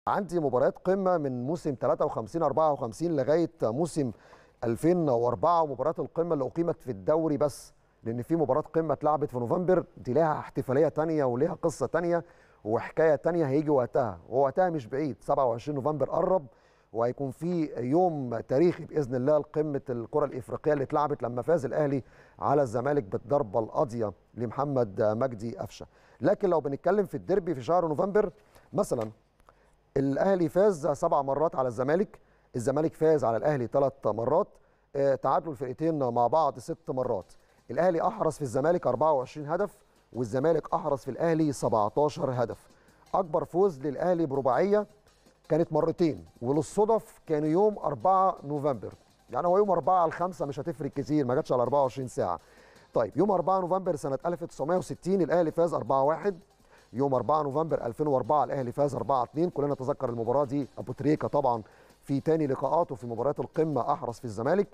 عندي مباريات قمه من موسم 53 54 لغايه موسم 2004 ومباريات القمه اللي اقيمت في الدوري بس لان في مباراه قمه اتلعبت في نوفمبر دي لها احتفاليه تانية وليها قصه تانية وحكايه تانية هيجي وقتها ووقتها مش بعيد 27 نوفمبر قرب وهيكون في يوم تاريخي باذن الله لقمه الكره الافريقيه اللي اتلعبت لما فاز الاهلي على الزمالك بالضربه القاضيه لمحمد مجدي قفشه لكن لو بنتكلم في الديربي في شهر نوفمبر مثلا الاهلي فاز سبع مرات على الزمالك الزمالك فاز على الاهلي ثلاث مرات آه، تعادلوا الفرقتين مع بعض ست مرات الاهلي احرز في الزمالك 24 هدف والزمالك احرز في الاهلي 17 هدف اكبر فوز للاهلي برباعيه كانت مرتين وللصدف كان يوم 4 نوفمبر يعني هو يوم 4 على 5 مش هتفرق كتير ما جاتش على 24 ساعه طيب يوم 4 نوفمبر سنه 1960 الاهلي فاز 4-1 يوم 4 نوفمبر 2004 الاهلي فاز 4-2 كلنا نتذكر المباراه دي ابو تريكه طبعا في تاني لقاءاته في مباريات القمه احرز في الزمالك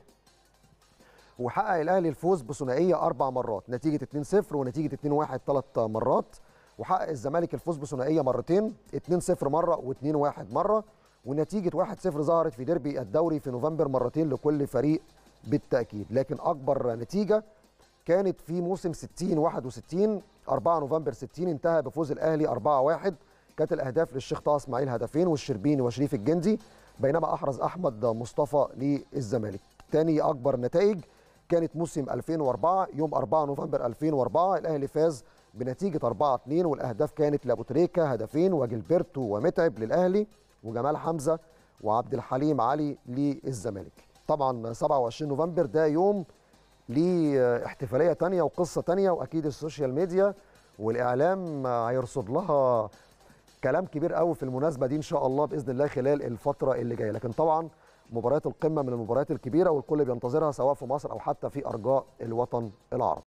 وحقق الاهلي الفوز بثنائيه اربع مرات نتيجه 2-0 ونتيجه 2-1 ثلاث مرات وحقق الزمالك الفوز بثنائيه مرتين 2-0 مره و2-1 مره ونتيجه 1-0 ظهرت في ديربي الدوري في نوفمبر مرتين لكل فريق بالتاكيد لكن اكبر نتيجه كانت في موسم 60 61 4 نوفمبر 60 انتهى بفوز الاهلي 4-1 كانت الاهداف للشيخ طه اسماعيل هدفين والشربيني وشريف الجندي بينما احرز احمد مصطفى للزمالك تاني اكبر نتائج كانت موسم 2004 يوم 4 نوفمبر 2004 الاهلي فاز بنتيجه 4 2 والاهداف كانت لابو تريكه هدفين وجilberto ومتعب للاهلي وجمال حمزه وعبد الحليم علي للزمالك طبعا 27 نوفمبر ده يوم ليه احتفاليه تانية وقصه تانية واكيد السوشيال ميديا والاعلام هيرصد لها كلام كبير قوي في المناسبه دي ان شاء الله باذن الله خلال الفتره اللي جايه لكن طبعا مباريات القمه من المباريات الكبيره والكل بينتظرها سواء في مصر او حتى في ارجاء الوطن العربي